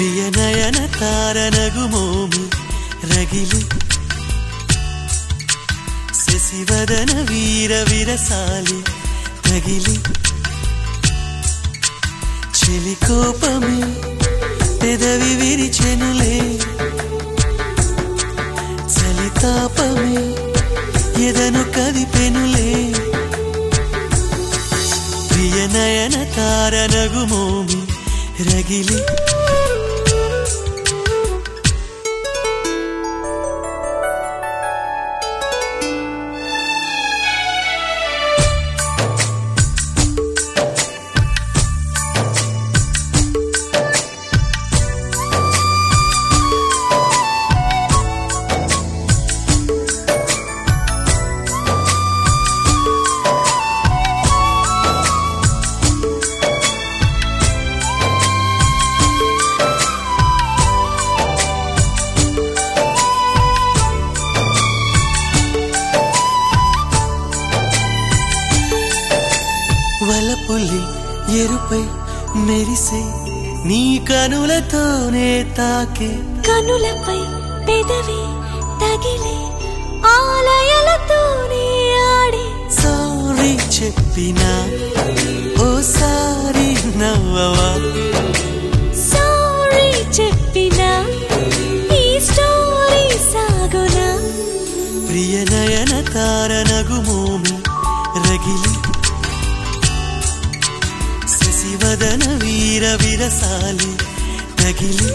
ప్రియ నయన తారనగు మోమి రగిలి శశివదన వీర విరసాలి తగిలి చెలి కోపమే పెదవి విరిచెనులే చలితాపమే ఎదను కదిపెనులే ప్రియ నయన తారనగు మోమి రగిలి వలపులి ఎరుపై మెరిసే నీ కనులతోనే తాకే కనులపై పెదవి తగిలే ఆలయలతోనే ఆడే సారీ చెప్పినా ఓసారి నవ్వవా సారీ చెప్పినా ఈ స్టోరీ సాగునా ప్రియ నయన తారనగు మోమి రగిలి శశివదన వీర విరసాలి తగిలి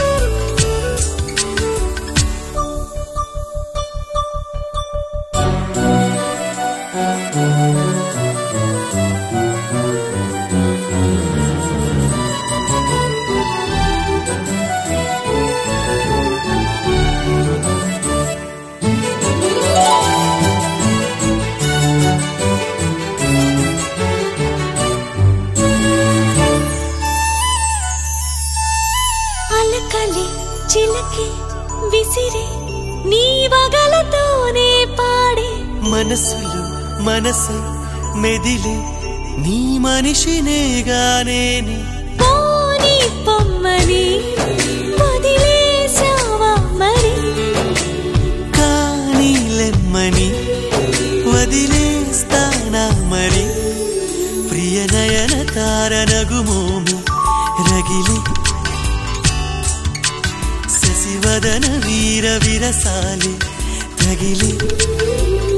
అలకలి చిలకి విసిరి నీ వగలతోనే పాడే మనసులు మనసై మెదిలి నీ మనిషినేగానేని పోని పొమ్మని వదిలేసావా మరి కానీ లెమ్మని వదిలేస్తానా మరి ప్రియ నయన తారనగు మోము రగిలి శశివదన వీర విరసాలి తగిలి